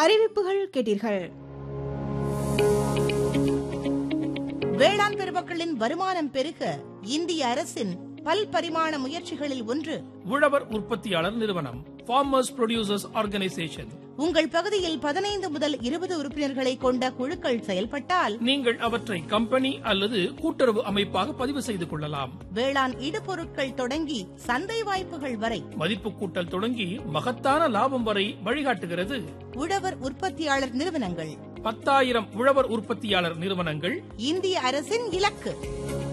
அறிவிப்புகள் கேட்டீர்கள் வேளாண் பெருமக்களின் வருமானம் பெருக இந்திய அரசின் பல்பரிமாண முயற்சிகளில் ஒன்று உழவர் உற்பத்தியாளர் நிறுவனம் ஃபார்மர்ஸ் ப்ரொடியூசர்ஸ் ஆர்கனைசேஷன் உங்கள் பகுதியில் பதினைந்து முதல் இருபது உறுப்பினர்களை கொண்ட குழுக்கள் செயல்பட்டால் நீங்கள் அவற்றை கம்பெனி அல்லது கூட்டுறவு அமைப்பாக பதிவு செய்து கொள்ளலாம் வேளாண் இடுபொருட்கள் தொடங்கி சந்தை வாய்ப்புகள் வரை மதிப்பு கூட்டல் தொடங்கி மகத்தான லாபம் வரை வழிகாட்டுகிறது உழவர் உற்பத்தியாளர் நிறுவனங்கள் பத்தாயிரம் உழவர் உற்பத்தியாளர் நிறுவனங்கள் இந்திய அரசின் இலக்கு